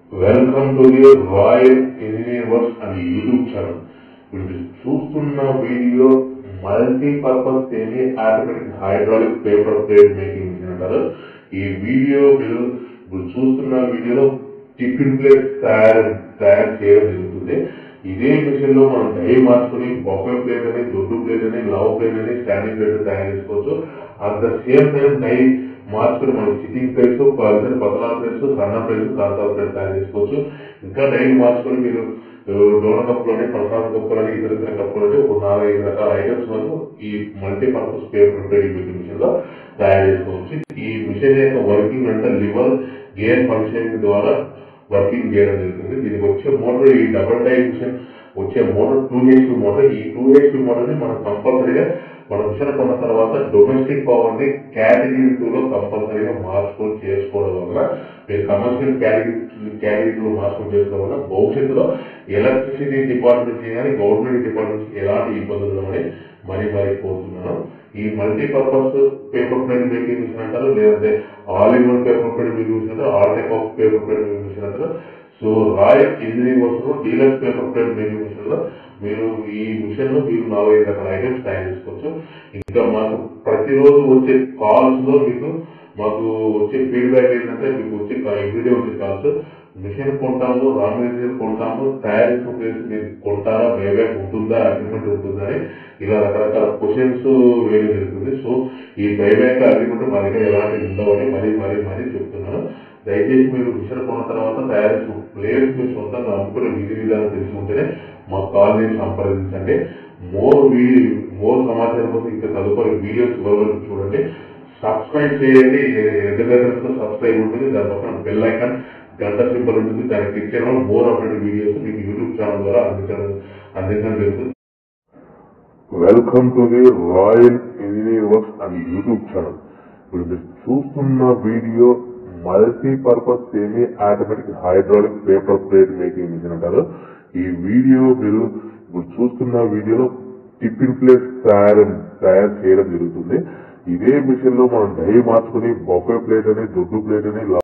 welcome to the royal engineer works అనే YouTube channel మీరు చూస్తున్న video multi purpose semi automatic hydraulic paper plate making machine అంటారు ఈ video మీరు ఇప్పుడు చూస్తున్న వీడియోలో టిఫిన్ ప్లేట్ తయారు తయారు చేయడం జరుగుతుంది ఇదే మిషన్ లో మనం డై మార్చుకుని బొఫే ప్లేట్ అని దొడ్డు ప్లేట్ అని లవ్ ప్లేట్ అని స్టాండింగ్ ప్లేట్ తయారు చేసుకోవచ్చు at the same time die మార్చుకుని మనం సిట్టింగ్ ప్లేట్స్ పల్సర్ పతలా ప్లేట్స్ సన్న ప్లేట్స్ కాంతాల ప్లేట్ తయారు చేసుకోవచ్చు ఇంకా డై మార్చుకుని మీరు డోన కప్పులని ప్రసాద కప్పులని ఇతర ఇతర కప్పులని ఒక నాలుగైదు రకాల ఐటమ్స్ వరకు ఈ multi purpose paper trading machine లో తయారు చేసుకోవచ్చు ఈ మిషన్ యొక్క వర్కింగ్ అంటే లివర్ గేర్ ఫంక్షనింగ్ ద్వారా వర్కింగ్ చేయడం జరుగుతుంది దీనికి వచ్చే మోటార్ ఈ డబుల్ డై మిషన్ వచ్చే మోటార్ టూ హెచ్పి మోటార్ ఈ టూ హెచ్పి మోటార్ ని మనం కంపల్సరీగా మన మిషన్ కొన్న తర్వాత డొమెస్టిక్ పవర్ ని కేటగిరీ టూ లో కంపల్సరీగా మార్చుకొని చేసుకోవడం వల్ల మీరు కమర్షియల్ కేటగిరీ కేటగిరీ టూ మార్చుకొని చేసుకోవడం వల్ల భవిష్యత్తులో ఎలక్ట్రిసిటీ డిపార్ట్మెంట్ కానీ గవర్నమెంట్ డిపార్ట్మెంట్ ఎలాంటి ఇబ్బందులు అని మరీ మరీ కోరుతున్నాను ఈ multipurpose paper plate making machine అంటారు లేదంటే all in one paper plate making machine అంటారు all type of paper plate making machine అంటారు సో రాయల్ ఇంజనీరింగ్ వర్క్స్ లో deluxe paper plate making machine లో మీరు ఈ మిషన్ లో మీరు నాలుగైదు రకాల ఐటమ్స్ తయారు చేసుకోవచ్చు ఇంకా మాకు ప్రతిరోజు వచ్చే కాల్స్ లో మీకు మాకు వచ్చే ఫీడ్బ్యాక్ ఏంటంటే మీకు వచ్చే ఎవ్రీడే వచ్చే కాల్స్ మిషన్ కొంటాము రా మెటీరియల్ కొంటాము తయారు చేసిన ప్లేస్ మీరు కొంటారా బేబ్యాక్ ఉంటుందా అగ్రిమెంట్ ఉంటుందా అని ఇలా రకరకాల క్వశ్చన్స్ వేయడం జరుగుతుంది సో ఈ బైబ్యాక్ అగ్రిమెంట్ మా దగ్గర ఎలాంటి ఉండవని మరీ మరీ మరీ చెప్తున్నాను దయచేసి మీరు మిషన్ కొన్న తర్వాత తయారు చేసిన ప్లేస్ మీరు సొంతంగా అమ్ముకునే విధి విధానం తెలిసి ఉంటేనే మా కాల్ చేసి సంప్రదించండి మోర్ వీడియో మోర్ సమాచారం కోసం ఇంకా తదుపరి వీడియోస్ వరకు చూడండి సబ్స్క్రైబ్ చేయండి రెగ్యులర్ సబ్స్క్రైబ్ ఉంటుంది దాని పక్కన బెల్ ఐకాన్ గంట సింబల్ ఉంటుంది దాన్ని క్లిక్ చేయడం వల్ల మోర్ అప్డేట్ వీడియోస్ మీకు యూట్యూబ్ ఛానల్ ద్వారా అందించడం అందించడం జరుగుతుంది welcome to the royal engineer works అనే యూట్యూబ్ ఛానల్ ఇప్పుడు మీరు చూస్తున్న video multi purpose semi automatic hydraulic paper plate making machine అంటారు ఈ వీడియో మీరు ఇప్పుడు చూస్తున్న వీడియోలో టిఫిన్ ప్లేట్స్ తయారు తయారు చేయడం జరుగుతుంది ఇదే మిషన్ లో మనం డై మార్చుకుని బొఫే ప్లేట్ అని దొడ్డు ప్లేట్ అని